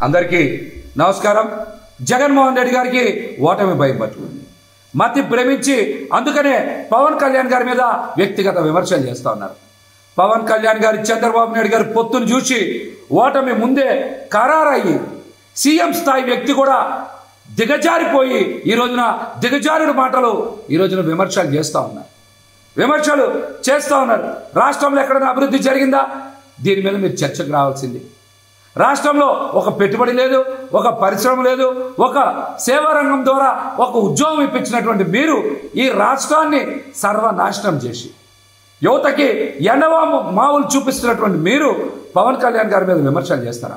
అందరికీ నమస్కారం జగన్మోహన్ రెడ్డి గారికి ఓటమి భయం పట్టుకుంది మతి ప్రేమించి అందుకనే పవన్ కళ్యాణ్ గారి మీద వ్యక్తిగత విమర్శలు చేస్తా ఉన్నారు పవన్ కళ్యాణ్ గారి చంద్రబాబు నాయుడు గారి పొత్తును చూసి ఓటమి ముందే ఖరారయ్యి సీఎం స్థాయి వ్యక్తి కూడా దిగజారిపోయి ఈ రోజున దిగజారుడు మాటలు ఈ రోజున విమర్శలు చేస్తూ ఉన్నారు విమర్శలు చేస్తూ ఉన్నారు రాష్ట్రంలో ఎక్కడైనా అభివృద్ధి జరిగిందా దీని మీద మీరు చర్చకు రావాల్సింది రాష్ట్రంలో ఒక పెట్టుబడి లేదు ఒక పరిశ్రమ లేదు ఒక సేవా రంగం ద్వారా ఒక ఉద్యోగం ఇప్పించినటువంటి మీరు ఈ రాష్ట్రాన్ని సర్వనాశనం చేసి యువతకి ఎండవా మావులు చూపిస్తున్నటువంటి మీరు పవన్ కళ్యాణ్ గారి మీద విమర్శలు చేస్తారా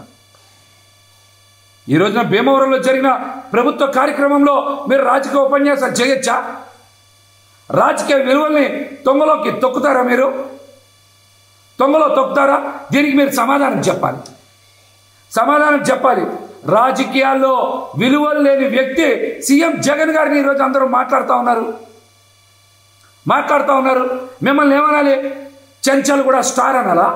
ఈ రోజున భీమవరంలో జరిగిన ప్రభుత్వ కార్యక్రమంలో మీరు రాజకీయ ఉపన్యాసాలు చేయొచ్చా రాజకీయ విలువల్ని తొంగలోకి తొక్కుతారా మీరు తొంగలో తొక్కుతారా దీనికి మీరు సమాధానం చెప్పాలి సమాధానం చెప్పాలి రాజకీయాల్లో విలువలు లేని వ్యక్తి సీఎం జగన్ గారిని ఈరోజు అందరూ మాట్లాడుతూ ఉన్నారు మాట్లాడుతూ ఉన్నారు మిమ్మల్ని ఏమనాలి చెంచల్ కూడా స్టార్ అనాలా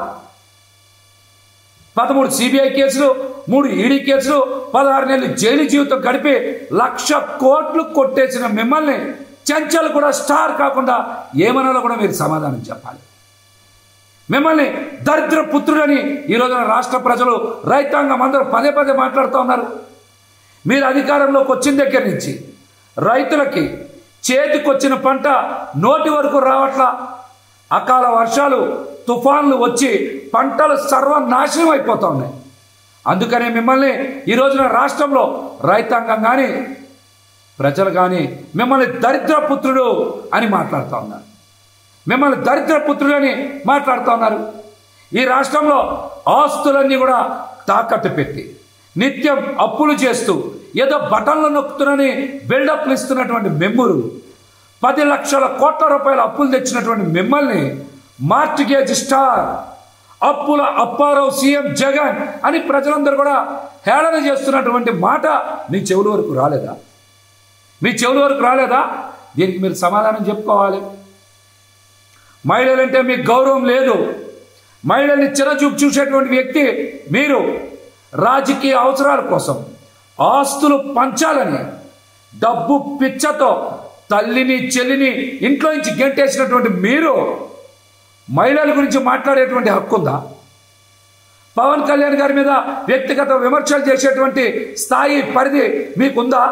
పదమూడు సిబిఐ కేసులు మూడు ఈడీ కేసులు పదహారు నెలలు జైలు జీవితం గడిపి లక్ష కోట్లు కొట్టేసిన మిమ్మల్ని చెంచల్ కూడా స్టార్ కాకుండా ఏమనాలో కూడా మీరు సమాధానం చెప్పాలి మిమ్మల్ని దరిద్ర పుత్రుడని ఈ రోజున రాష్ట్ర ప్రజలు రైతాంగం అందరూ పదే పదే మాట్లాడుతూ ఉన్నారు మీరు అధికారంలోకి వచ్చిన దగ్గర నుంచి రైతులకి చేతికొచ్చిన పంట నోటి వరకు రావట్లా అకాల వర్షాలు తుఫాన్లు వచ్చి పంటలు సర్వనాశనం అయిపోతా ఉన్నాయి అందుకనే మిమ్మల్ని ఈ రోజున రాష్ట్రంలో రైతాంగం కానీ ప్రజలు కానీ మిమ్మల్ని దరిద్ర పుత్రుడు అని మాట్లాడుతూ ఉన్నారు మిమ్మల్ని దరిద్ర పుత్రుడు అని మాట్లాడుతూ ఉన్నారు ఈ రాష్ట్రంలో ఆస్తులన్నీ కూడా తాకట్టు పెట్టి నిత్యం అప్పులు చేస్తూ ఏదో బటన్లు నొక్కుతున్నని బిల్డప్లు ఇస్తున్నటువంటి మెమ్మురు పది లక్షల కోట్ల రూపాయల అప్పులు తెచ్చినటువంటి మిమ్మల్ని మార్టిగేజ్ స్టార్ అప్పుల అప్పారావు సీఎం జగన్ అని ప్రజలందరూ కూడా హేళన చేస్తున్నటువంటి మాట మీ చెవుల వరకు రాలేదా మీ చెవుల వరకు రాలేదా దీనికి మీరు సమాధానం చెప్పుకోవాలి మహిళలంటే మీకు గౌరవం లేదు మహిళల్ని చిరచూపు చూసేటువంటి వ్యక్తి మీరు రాజకీయ అవసరాల కోసం ఆస్తులు పంచాలని డబ్బు పిచ్చతో తల్లిని చెల్లిని ఇంట్లో నుంచి గెంటేసినటువంటి మీరు మహిళల గురించి మాట్లాడేటువంటి హక్కు ఉందా పవన్ కళ్యాణ్ గారి మీద వ్యక్తిగత విమర్శలు చేసేటువంటి స్థాయి పరిధి మీకుందా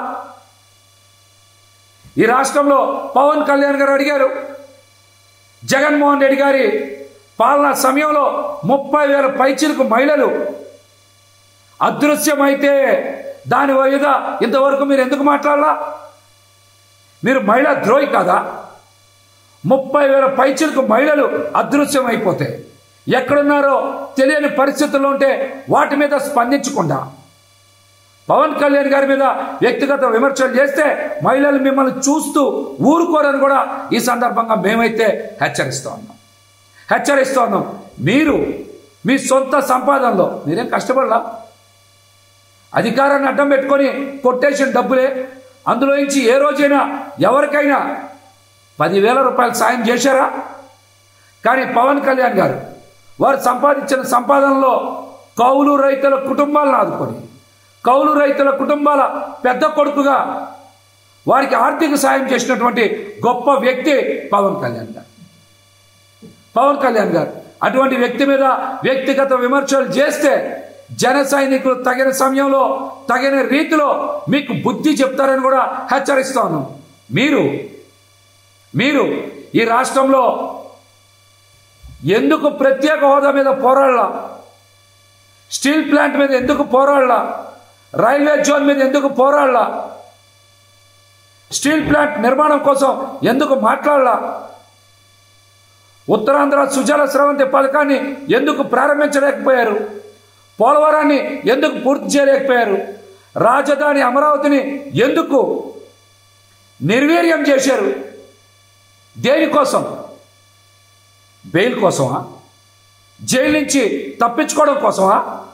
ఈ రాష్ట్రంలో పవన్ కళ్యాణ్ గారు అడిగారు జగన్మోహన్ రెడ్డి గారి పాలనా సమయంలో ముప్పై వేల పైచిలకు మహిళలు అదృశ్యమైతే దాని మీద ఇంతవరకు మీరు ఎందుకు మాట్లాడాలా మీరు మహిళా ద్రోహి కాదా ముప్పై వేల పైచిలకు మహిళలు అదృశ్యమైపోతే ఎక్కడున్నారో తెలియని పరిస్థితుల్లో ఉంటే వాటి మీద స్పందించకుండా పవన్ కళ్యాణ్ గారి మీద వ్యక్తిగత విమర్శలు చేస్తే మహిళలు మిమ్మల్ని చూస్తూ ఊరుకోరని కూడా ఈ సందర్భంగా మేమైతే హెచ్చరిస్తూ ఉన్నాం హెచ్చరిస్తూ ఉన్నాం మీరు మీ సొంత సంపాదనలో మీరేం కష్టపడలా అధికారాన్ని అడ్డం పెట్టుకొని కొట్టేసిన డబ్బులే అందులో నుంచి ఏ రోజైనా ఎవరికైనా పదివేల రూపాయలు సాయం చేశారా కానీ పవన్ కళ్యాణ్ గారు వారు సంపాదించిన సంపాదనలో కౌలు రైతుల కుటుంబాలను ఆదుకొని కౌలు రైతుల కుటుంబాల పెద్ద కొడుకుగా వారికి ఆర్థిక సాయం చేసినటువంటి గొప్ప వ్యక్తి పవన్ కళ్యాణ్ గారు పవన్ కళ్యాణ్ గారు అటువంటి వ్యక్తి మీద వ్యక్తిగత విమర్శలు చేస్తే జన సైనికులు తగిన సమయంలో తగిన రీతిలో మీకు బుద్ధి చెప్తారని కూడా హెచ్చరిస్తా ఉన్నాం మీరు మీరు ఈ రాష్ట్రంలో ఎందుకు ప్రత్యేక హోదా మీద పోరాడలా స్టీల్ ప్లాంట్ మీద ఎందుకు పోరాడలా రైల్వే జోన్ మీద ఎందుకు పోరాడలా స్టీల్ ప్లాంట్ నిర్మాణం కోసం ఎందుకు మాట్లాడలా ఉత్తరాంధ్ర సుజల స్రవంతి పథకాన్ని ఎందుకు ప్రారంభించలేకపోయారు పోలవరాన్ని ఎందుకు పూర్తి చేయలేకపోయారు రాజధాని అమరావతిని ఎందుకు నిర్వీర్యం చేశారు దేనికోసం బెయిల్ కోసమా జైలు నుంచి తప్పించుకోవడం కోసమా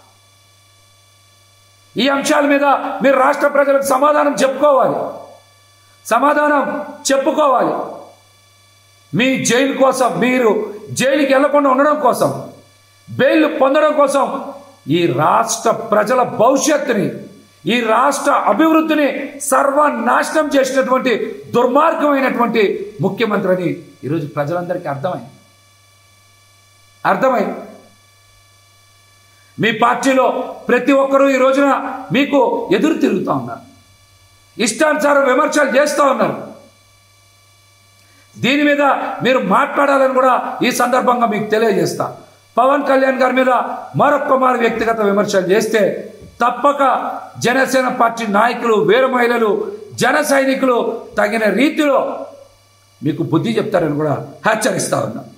ఈ అంశాల మీద మీరు రాష్ట్ర ప్రజలకు సమాధానం చెప్పుకోవాలి సమాధానం చెప్పుకోవాలి మీ జైలు కోసం మీరు జైలుకి వెళ్లకుండా ఉండడం కోసం బెయిల్ పొందడం కోసం ఈ రాష్ట్ర ప్రజల భవిష్యత్తుని ఈ రాష్ట్ర అభివృద్ధిని సర్వనాశనం చేసినటువంటి దుర్మార్గమైనటువంటి ముఖ్యమంత్రి అని ఈరోజు ప్రజలందరికీ అర్థమైంది అర్థమైంది మీ పార్టీలో ప్రతి ఒక్కరూ ఈ రోజున మీకు ఎదురు తిరుగుతూ ఉన్నారు ఇష్టానుసారం విమర్శలు చేస్తూ ఉన్నారు దీని మీద మీరు మాట్లాడాలని కూడా ఈ సందర్భంగా మీకు తెలియజేస్తా పవన్ కళ్యాణ్ గారి మీద మరొక్క మారు వ్యక్తిగత విమర్శలు చేస్తే తప్పక జనసేన పార్టీ నాయకులు వీర మహిళలు జన సైనికులు తగిన రీతిలో మీకు బుద్ధి చెప్తారని కూడా హెచ్చరిస్తా ఉన్నా